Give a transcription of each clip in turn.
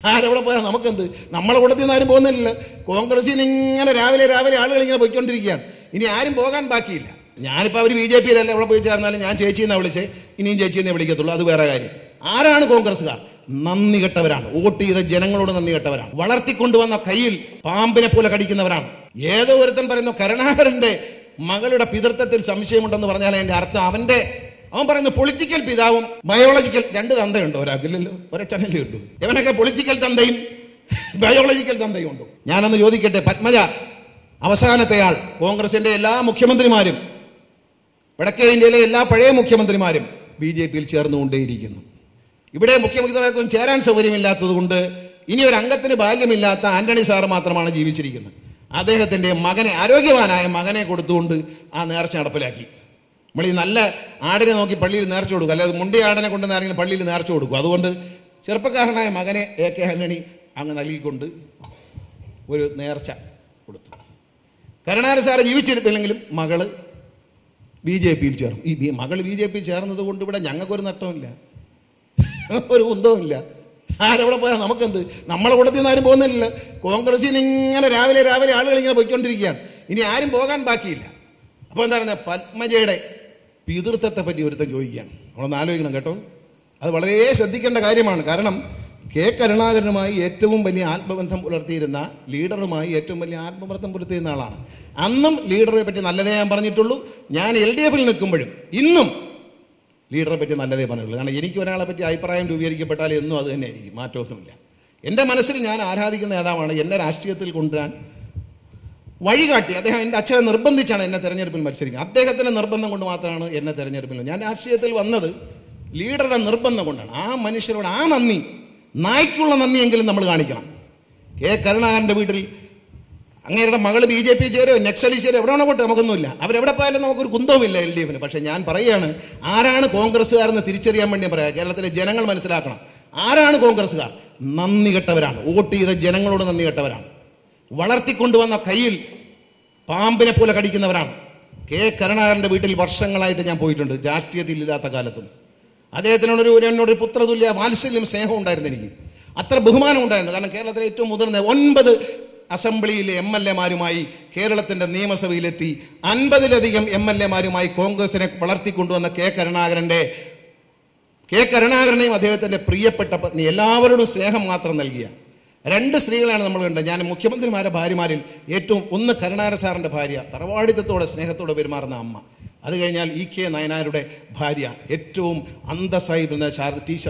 ആരവിടെ പോയാൽ നമുക്കെന്ത് നമ്മളെ കൂട്ടത്തിൽ നിന്ന് ആരും പോകുന്നില്ലല്ലോ കോൺഗ്രസിൽ നിന്ന് ഇങ്ങനെ രാവിലെ രാവിലെ ആളുകൾ ഇങ്ങനെ പോയിക്കൊണ്ടിരിക്കുകയാണ് ഇനി ആരും പോകാൻ ബാക്കിയില്ല ഞാനിപ്പോൾ അവർ ബി ജെ പിയിലല്ല എവിടെ പോയി ചേർന്നാലും ഞാൻ ചേച്ചിയെന്നാണ് വിളിച്ചേ ഇനിയും ചേച്ചിയെന്നേ വിളിക്കത്തുള്ളൂ അത് വേറെ കാര്യം ആരാണ് കോൺഗ്രസ്സുകാർ നന്ദി കെട്ടവരാണ് വോട്ട് ചെയ്ത ജനങ്ങളോട് നന്ദി കെട്ടവരാണ് വളർത്തിക്കൊണ്ടുവന്ന കയ്യിൽ പാമ്പിനെ പോലെ കടിക്കുന്നവരാണ് ഏതോ ഒരുത്തൻ പറയുന്നു കരുണാകരന്റെ മകളുടെ പിതൃത്വത്തിൽ സംശയമുണ്ടെന്ന് പറഞ്ഞാൽ അതിന്റെ അർത്ഥം അവന്റെ അവൻ പറയുന്നു പൊളിറ്റിക്കൽ പിതാവും ബയോളജിക്കൽ രണ്ട് തന്തയുണ്ടോ ഒരാൾക്കില്ലല്ലോ ഒരച്ചണല്ലേ ഉണ്ടു ഇവനൊക്കെ പൊളിറ്റിക്കൽ തന്തയും ബയോളജിക്കൽ തന്തയും ഉണ്ടോ ഞാനൊന്ന് ചോദിക്കട്ടെ പത്മജ അവസാനത്തെ ആൾ കോൺഗ്രസിന്റെ എല്ലാ മുഖ്യമന്ത്രിമാരും വടക്കേ ഇന്ത്യയിലെ എല്ലാ പഴയ മുഖ്യമന്ത്രിമാരും ബി ജെ പിയിൽ ചേർന്നുകൊണ്ടേയിരിക്കുന്നു ഇവിടെ മുഖ്യമന്ത്രിമാർക്കും ചേരാൻ സൗകര്യമില്ലാത്തത് കൊണ്ട് ഇനി ഒരു അംഗത്തിന് ബാല്യമില്ലാത്ത ആന്റണി സാറ് മാത്രമാണ് ജീവിച്ചിരിക്കുന്നത് അദ്ദേഹത്തിന്റെ മകനെ ആരോഗ്യവാനായ മകനെ കൊടുത്തുകൊണ്ട് ആ നേർച്ച നടപ്പിലാക്കി നമ്മൾ ഈ നല്ല ആടിനെ നോക്കി പള്ളിയിൽ നേർച്ച കൊടുക്കും അല്ലാതെ മുണ്ടി ആടിനെ കൊണ്ട് ആരെങ്കിലും പള്ളിയിൽ നേർച്ച കൊടുക്കും അതുകൊണ്ട് ചെറുപ്പക്കാരനായ മകനെ എ കെ ആന്റണി അങ്ങ് നൽകിക്കൊണ്ട് ഒരു നേർച്ച കൊടുത്തു കരുണാകരൻ സാറ് ജീവിച്ചിരിപ്പില്ലെങ്കിലും മകള് ബി ജെ പിയിൽ ചേർന്നു ഈ ബി- മകൾ ബി ജെ പി ചേർന്നത് കൊണ്ട് ഇവിടെ ഞങ്ങൾക്കൊരു നഷ്ടമില്ല ഒരു കുന്തവുമില്ല ആരവിടെ പോയാൽ നമുക്കെന്ത് നമ്മളെ കൂട്ടത്തിൽ നിന്ന് ആരും പോകുന്നില്ലല്ലോ കോൺഗ്രസിൽ നിന്ന് ഇങ്ങനെ രാവിലെ രാവിലെ ആളുകൾ ഇങ്ങനെ പോയിക്കൊണ്ടിരിക്കുകയാണ് ഇനി ആരും പോകാൻ ബാക്കിയില്ല അപ്പോൾ എന്താ പറയുന്നത് പത്മജയുടെ പിതൃത്വത്തെ പറ്റി ഒരുത്തൻ ചോദിക്കുകയാണ് നമ്മളൊന്ന് ആലോചിക്കണം കേട്ടോ അത് വളരെ ശ്രദ്ധിക്കേണ്ട കാര്യമാണ് കാരണം കെ കരുണാകരനുമായി ഏറ്റവും വലിയ ആത്മബന്ധം പുലർത്തിയിരുന്ന ലീഡറുമായി ഏറ്റവും വലിയ ആത്മബന്ധം പുലർത്തിയിരുന്ന ആളാണ് അന്നും ലീഡറെ പറ്റി നല്ലതേ ഞാൻ പറഞ്ഞിട്ടുള്ളൂ ഞാൻ എൽ ഡി എഫിൽ നിൽക്കുമ്പോഴും ഇന്നും ലീഡറെ പറ്റി നല്ലതേ പറഞ്ഞുള്ളൂ കാരണം എനിക്ക് ഒരാളെ പറ്റി അഭിപ്രായം രൂപീകരിക്കപ്പെട്ടാൽ എന്നും അത് തന്നെ ആയിരിക്കും മാറ്റമൊന്നുമില്ല എൻ്റെ മനസ്സിൽ ഞാൻ ആരാധിക്കുന്ന നേതാവാണ് എന്നെ രാഷ്ട്രീയത്തിൽ കൊണ്ടുവരാൻ വഴികാട്ടി അദ്ദേഹം എൻ്റെ അച്ഛനെ നിർബന്ധിച്ചാണ് എന്നെ തെരഞ്ഞെടുപ്പിൽ മത്സരിക്കുന്നത് അദ്ദേഹത്തിൻ്റെ നിർബന്ധം കൊണ്ട് മാത്രമാണ് എന്നെ തെരഞ്ഞെടുപ്പിൽ ഞാൻ രാഷ്ട്രീയത്തിൽ വന്നത് ലീഡറുടെ നിർബന്ധം കൊണ്ടാണ് ആ മനുഷ്യരോട് ആ നന്ദി നായ്ക്കുള്ള നന്ദിയെങ്കിലും നമ്മൾ കാണിക്കണം കെ കരുണാകരൻ്റെ വീട്ടിൽ അങ്ങേരുടെ മകൾ ബി ജെ പി ചേരോ നക്സലി ചേരോ എവിടെ വേണോ പോട്ടെ നമുക്കൊന്നുമില്ല അവരെവിടെ പോയാലും നമുക്കൊരു കുന്തവുമില്ല എൽ ഡി എഫിന് പക്ഷേ ഞാൻ പറയുകയാണ് ആരാണ് കോൺഗ്രസ്സുകാരെന്ന് തിരിച്ചറിയാൻ വേണ്ടി പറയാം കേരളത്തിലെ ജനങ്ങൾ മനസ്സിലാക്കണം ആരാണ് കോൺഗ്രസ്സുകാർ നന്ദി കെട്ടവരാണ് വോട്ട് ചെയ്ത ജനങ്ങളോട് നന്ദി കെട്ടവരാണ് വളർത്തിക്കൊണ്ടുവന്ന കയ്യിൽ പാമ്പിനെ പോലെ കടിക്കുന്നവരാണ് കെ കരുണാകരന്റെ വീട്ടിൽ വർഷങ്ങളായിട്ട് ഞാൻ പോയിട്ടുണ്ട് രാഷ്ട്രീയത്തിൽ ഇല്ലാത്ത കാലത്തും അദ്ദേഹത്തിനോടൊരു ഒരു എന്നോടൊരു പുത്രതുല്യ വാത്സല്യം സ്നേഹം ഉണ്ടായിരുന്നു എനിക്ക് അത്ര ബഹുമാനം ഉണ്ടായിരുന്നു കാരണം കേരളത്തിലെ ഏറ്റവും മുതിർന്ന ഒൻപത് അസംബ്ലിയിലെ എം എൽ എമാരുമായി കേരളത്തിന്റെ നിയമസഭയിലെത്തി അൻപതിലധികം എം എൽ എമാരുമായി കോൺഗ്രസിനെ വളർത്തിക്കൊണ്ടുവന്ന കെ കരുണാകരന്റെ കെ കരുണാകരനെയും അദ്ദേഹത്തിന്റെ പ്രിയപ്പെട്ട പത്നി എല്ലാവരോടും സ്നേഹം മാത്രം നൽകിയ രണ്ട് സ്ത്രീകളാണ് നമ്മൾ കണ്ടത് ഞാൻ മുഖ്യമന്ത്രിമാരുടെ ഭാര്യമാരിൽ ഏറ്റവും ഒന്ന് കരുണാകര സാറിന്റെ ഭാര്യ തറവാടിത്തത്തോടെ സ്നേഹത്തോടെ പെരുമാറുന്ന അമ്മ അത് കഴിഞ്ഞാൽ ഇ കെ നയനാരുടെ ഭാര്യ ഏറ്റവും അന്തസ്സായി ഇരുന്ന ശാരദ ടീച്ചർ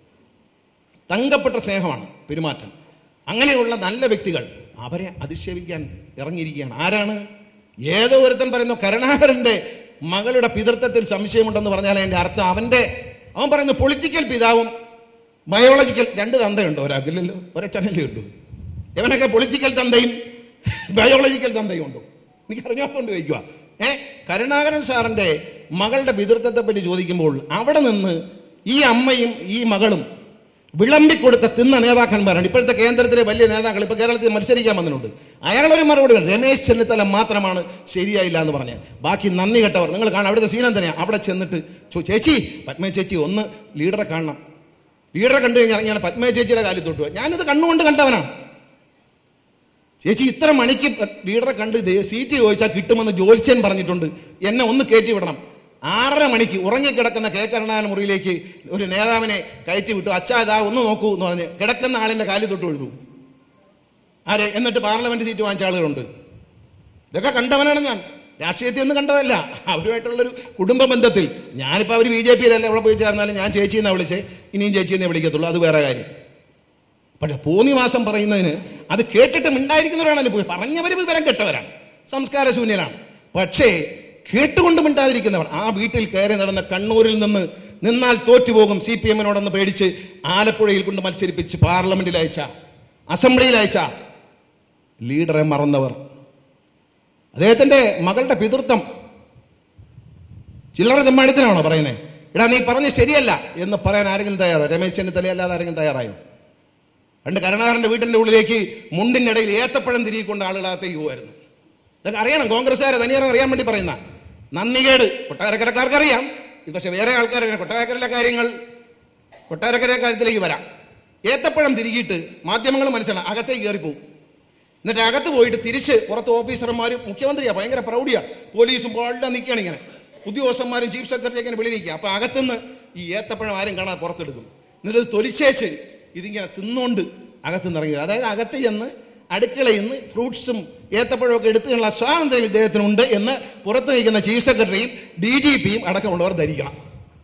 തങ്കപ്പെട്ട സ്നേഹമാണ് പെരുമാറ്റം അങ്ങനെയുള്ള നല്ല വ്യക്തികൾ അവരെ അധിക്ഷേപിക്കാൻ ഇറങ്ങിയിരിക്കുകയാണ് ആരാണ് ഏതോ ഒരുത്തൻ പറയുന്നു കരുണാകരന്റെ മകളുടെ പിതൃത്വത്തിൽ സംശയമുണ്ടെന്ന് പറഞ്ഞാൽ അതിന്റെ അർത്ഥം അവന്റെ അവൻ പറയുന്നു പൊളിറ്റിക്കൽ പിതാവും ബയോളജിക്കൽ രണ്ട് തന്തയുണ്ടോ ഒരാൾക്കില്ലല്ലോ ഒരച്ചണല്ലേ ഉണ്ടു ഇവനൊക്കെ പൊളിറ്റിക്കൽ തന്തയും ബയോളജിക്കൽ തന്തയും ഉണ്ടോ എനിക്ക് അറിഞ്ഞാത്തോണ്ട് ചോദിക്കുക ഏ കരുണാകരൻ സാറിന്റെ മകളുടെ പിതൃത്വത്തെ പറ്റി ചോദിക്കുമ്പോൾ അവിടെ നിന്ന് ഈ അമ്മയും ഈ മകളും വിളമ്പിക്കൊടുത്ത തിന്ന നേതാക്കന്മാരാണ് ഇപ്പോഴത്തെ കേന്ദ്രത്തിലെ വലിയ നേതാക്കൾ ഇപ്പൊ കേരളത്തിൽ മത്സരിക്കാൻ വന്നിട്ടുണ്ട് അയാളൊരു മറുപടി പറഞ്ഞു. രമേശ് ചെന്നിത്തല മാത്രമാണ് ശരിയായില്ല എന്ന് പറഞ്ഞ് ബാക്കി നന്ദി കെട്ടവർ നിങ്ങൾ കാണാം അവിടുത്തെ സീനം തന്നെയാണ് അവിടെ ചെന്നിട്ട് ചോ- ചേച്ചി പത്മ ചേച്ചി ഒന്ന് ലീഡറെ കാണണം ലീഡറെ കണ്ടു കഴിഞ്ഞാൽ ഞാൻ പത്മ ചേച്ചിയുടെ കാലിൽ തൊട്ടു ഞാനിത് കണ്ണുകൊണ്ട് കണ്ടവനാണ് ചേച്ചി ഇത്ര മണിക്ക് ലീഡറെ കണ്ട് ദേ- സീറ്റ് ചോദിച്ചാൽ കിട്ടുമെന്ന് ജോത്സ്യൻ പറഞ്ഞിട്ടുണ്ട് എന്നെ ഒന്ന് കയറ്റി വിടണം ആറര മണിക്ക് ഉറങ്ങിക്കിടക്കുന്ന കെ കരുണാകരൻ മുറിയിലേക്ക് ഒരു നേതാവിനെ കയറ്റി വിട്ടു അച്ഛാ ഇതാ ഒന്ന് നോക്കൂ എന്ന് പറഞ്ഞ് കിടക്കുന്ന ആളിന്റെ കാലിൽ തൊട്ട് എഴുതു ആരെ എന്നിട്ട് പാർലമെന്റ് സീറ്റ് വാങ്ങിച്ച ആളുകളുണ്ട് ഇതൊക്കെ കണ്ടവനാണ് ഞാൻ രാഷ്ട്രീയത്തിൽ ഒന്നും കണ്ടതല്ല അവരുമായിട്ടുള്ളൊരു കുടുംബ ബന്ധത്തിൽ ഞാനിപ്പോൾ അവർ ബി ജെ പിയിലല്ല എവിടെ പോയി ചേർന്നാലും ഞാൻ ചേച്ചി എന്നാ വിളിച്ചേ ഇനിയും ചേച്ചി എന്നേ വിളിക്കത്തുള്ളൂ അത് വേറെ കാര്യം പക്ഷെ പോന്നി മാസം പറയുന്നതിന് അത് കേട്ടിട്ട് മിണ്ടായിരിക്കുന്നവരാണല്ലോ പോയി പറഞ്ഞവർ വിവരം കെട്ടവരാണ് സംസ്കാരശൂന്യനാണ് പക്ഷേ കേട്ടുകൊണ്ട് മിണ്ടാതിരിക്കുന്നവർ ആ വീട്ടിൽ കയറി നടന്ന കണ്ണൂരിൽ നിന്ന് നിന്നാൽ തോറ്റുപോകും സി പി എമ്മിനോടൊന്ന് പേടിച്ച് ആലപ്പുഴയിൽ കൊണ്ട് മത്സരിപ്പിച്ച് പാർലമെന്റിൽ അയച്ച അസംബ്ലിയിൽ അയച്ച ലീഡറെ മറന്നവർ അദ്ദേഹത്തിന്റെ മകളുടെ പിതൃത്വം ചില്ലറ തെമ്മാടിത്തനാണോ പറയുന്നത് എടാ നീ പറഞ്ഞ് ശരിയല്ല എന്ന് പറയാൻ ആരെങ്കിലും തയ്യാറോ രമേശ് ചെന്നിത്തല അല്ലാതെ ആരെങ്കിലും തയ്യാറായോ പണ്ട് കരുണാകരന്റെ വീട്ടിന്റെ ഉള്ളിലേക്ക് മുണ്ടിന്റെ ഇടയിൽ ഏത്തപ്പഴം തിരികൊണ്ട് ആളുകളകത്തേക്ക് പോകുമായിരുന്നു ഇതൊക്കെ അറിയണം കോൺഗ്രസ്സുകാരെ തനിയാറെ അറിയാൻ വേണ്ടി പറയുന്ന നന്ദികേട് കൊട്ടാരക്കരക്കാർക്ക് അറിയാം ഇത് പക്ഷെ വേറെ ആൾക്കാർ കൊട്ടാരക്കരയിലെ കാര്യങ്ങൾ കൊട്ടാരക്കര കാര്യത്തിലേക്ക് വരാം ഏത്തപ്പഴം തിരികിയിട്ട് മാധ്യമങ്ങൾ മനസ്സിലാണ് അകത്തേക്ക് കയറിപ്പോവും എന്നിട്ട് അകത്ത് പോയിട്ട് തിരിച്ച് പുറത്ത് ഓഫീസർമാരും മുഖ്യമന്ത്രിയാ ഭയങ്കര പ്രൗഢിയാ പോലീസും എല്ലാം നിൽക്കുകയാണ് ഇങ്ങനെ ഉദ്യോഗസ്ഥന്മാരും ചീഫ് സെക്രട്ടറി ഇങ്ങനെ വിളി നിൽക്കുക അപ്പൊ അകത്തുനിന്ന് ഈ ഏത്തപ്പഴം ആരും കാണാതെ പുറത്തെടുക്കും എന്നിട്ട് ഇത് തൊലിച്ചേച്ച് ഇതിങ്ങനെ തിന്നുകൊണ്ട് അകത്തുനിന്ന് ഇറങ്ങി വരും. അതായത് അകത്ത് ചെന്ന് അടുക്കളയിൽ നിന്ന് ഫ്രൂട്ട്സും ഏത്തപ്പഴവും ഒക്കെ എടുത്തുള്ള സ്വാതന്ത്ര്യം ഇദ്ദേഹത്തിനുണ്ട് എന്ന് പുറത്ത് നിൽക്കുന്ന ചീഫ് സെക്രട്ടറിയും ഡി ജി പിയും അടക്കമുള്ളവർ ധരിക്കണം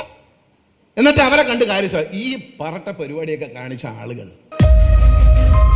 എന്നിട്ട് അവരെ കണ്ട് കാര്യം സാ- ഈ പറട്ട പരിപാടിയൊക്കെ കാണിച്ച ആളുകൾ